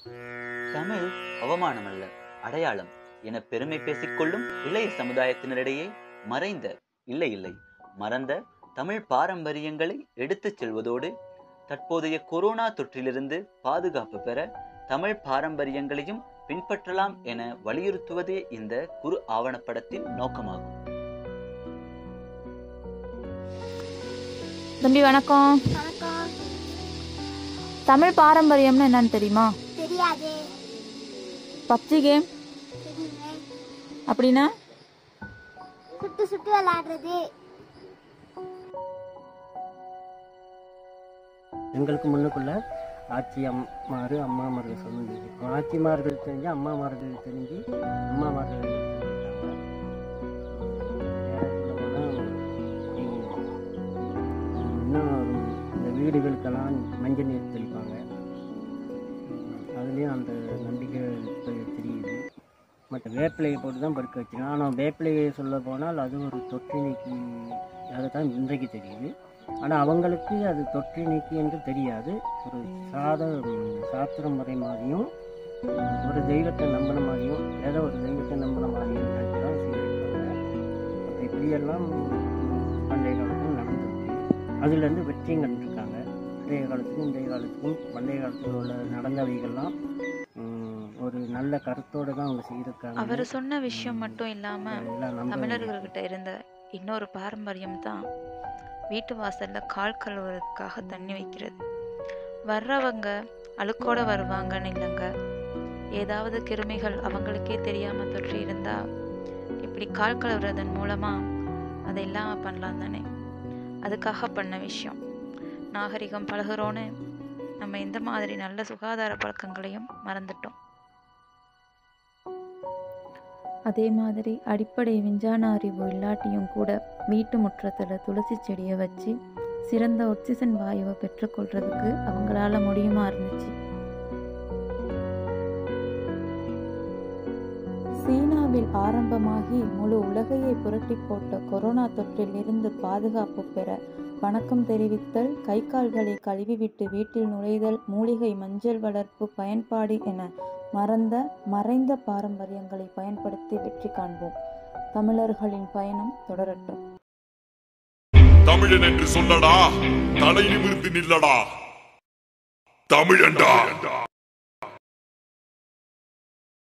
தமிழ் அவமானம் அல்ல அடையாளம் என பெருமை பேசிக்கொள்ளும் இளைய சமுதாயத்தினரிடையே மறைந்த இல்லை இல்லை மறந்த தமிழ் பாரம்பரியங்களை எடுத்துச் செல்வதோடு தற்போதைய கொரோனா தொற்றிலிருந்து பாதுகாப்பு பெற தமிழ் பாரம்பரியங்களையும் பின்பற்றலாம் என வலியுறுத்துவதே இந்த குறு ஆவணப்படத்தின் நோக்கமாகும் தம்பி வணக்கம் வணக்கம் தமிழ் பாரம்பரியம்னு என்னன்னு தெரியுமா தெரியாது பப்ஜி கேம் தெரியுமே அப்படின்னா சுட்டு சுட்டு விளையாடுறது எங்களுக்கு முன்னுக்குள்ள ஆட்சியம்மாரு அம்மாமார்கள் சொல்லி ஆட்சிமார்கள் தெரிஞ்சு அம்மாமார்கள் தெரிஞ்சு அம்மாமார்கள் தெரிஞ்சுட்டாங்க. வேற சொல்லப்போனா, இ- இன்னும் இந்த வீடுகளுக்கெல்லாம் மஞ்சள் நீர் தெளிப்பாங்க அதுலேயும் அந்த நம்பிக்கை தெ- தெரியுது மற்ற வேப்பிலையை போட்டு தான் படுக்க வச்சுருக்கேன் ஆனால் வேப்பிலையை சொல்ல போனால் அது ஒரு தொற்று நீக்கி அதை தான் இன்றைக்கு தெரியுது ஆனால் அவங்களுக்கு அது தொற்று நீக்கி என்று தெரியாது ஒரு சாத சாஸ்திர முறை மாதிரியும் ஒரு தெய்வத்தை நம்பின மாதிரியும் ஏதோ ஒரு தெய்வத்தை நம்பின மாதிரியும் தான் செய்திருக்காங்க அப்போ இப்படியெல்லாம் பண்டைய காலத்தில் நடந்திருக்கு அதுலேருந்து வெற்றியும் கண்டிருக்காங்க பண்டைய காலத்துக்கும் இன்றைய காலத்துக்கும் பண்டைய காலத்தில் உள்ள நடந்தவைகள்லாம் ம், ஒரு நல்ல கருத்தோடு தான் அவங்க செய்திருக்காங்க அவர் சொன்ன விஷயம் மட்டும் இல்லாம எல்லாம் நம்ப தமிழர்கள்கிட்ட இருந்த இன்னொரு பாரம்பரியம் தான் வீட்டு வாசல்ல கால் கழுவுறதுக்காக தண்ணி வைக்கிறது வர்றவங்க அழுக்கோட வருவாங்கன்னு இல்லைங்க ஏதாவது கிருமிகள் அவங்களுக்கே தெரியாம தொற்றி இருந்தா இப்படி கால் கழுவுறதன் மூலமா அதை இல்லாம பண்ணலாம் தானே அதுக்காக பண்ண விஷயம் நாகரிகம் பழகுறோன்னு நம்ம இந்த மாதிரி நல்ல சுகாதார பழக்கங்களையும் மறந்துட்டோம் அதே மாதிரி அடிப்படை விஞ்ஞான அறிவு இல்லாட்டியும் கூட வீட்டு முற்றத்தில் துளசி செடியை வச்சு சிறந்த ஆக்சிஜன் வாயுவை பெற்றுக்கொள்றதுக்கு அவங்களால முடியுமா இருந்துச்சு சீனாவில் ஆரம்பமாகி முழு உலகையை புரட்டி போட்ட கொரோனா தொற்றில் இருந்து பாதுகாப்பு பெற வணக்கம் தெரிவித்தல் கை கால்களை கழுவிவிட்டு வீட்டில் நுழைதல் மூலிகை மஞ்சள் வளர்ப்பு பயன்பாடு என மறந்த மறைந்த பாரம்பரியங்களை பயன்படுத்தி வெற்றி காண்போம் தமிழர்களின் பயணம் தொடரட்டும் தமிழன் என்று சொல்லடா தலை நிமிர்ந்து நில்லடா தமிழன்டா